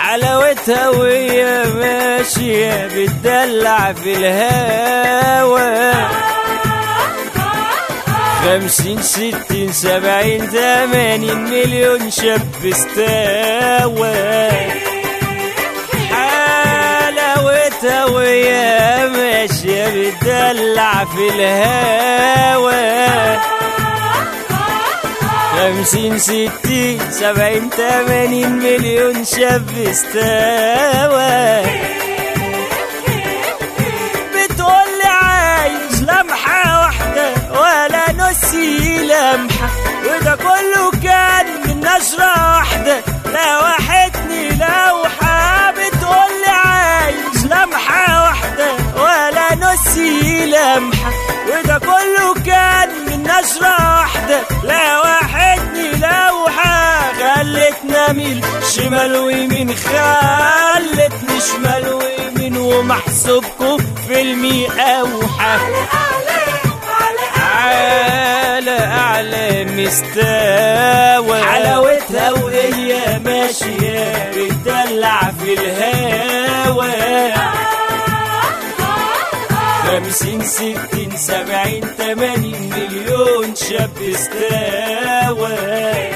حلاوتها وهي ماشية بتدلع في الهوا خمسين ستين سبعين تمانين مليون شاب استوى حلاوتها وهي ماشية بتدلع في الهوا خمسين ستين سبعين تمانين مليون شاب استوى بتقولي عايز لمحة واحدة ولا نصي لمحة وده كله كان من نشرة واحدة لوحتني لوحة بتقولي عايز لمحة واحدة ولا نصي لمحة وده كله كان من نشرة واحدة لوحتني لوحة خلتني اميل شمال ويمين خلتني شمال ويمين ومحسوبكم فيلمي اوحى على اعلى مستوى حلاوتها وهي ماشيه بتدلع في الهوا خمسين ستين سبعين تمانين مليون شاب استوى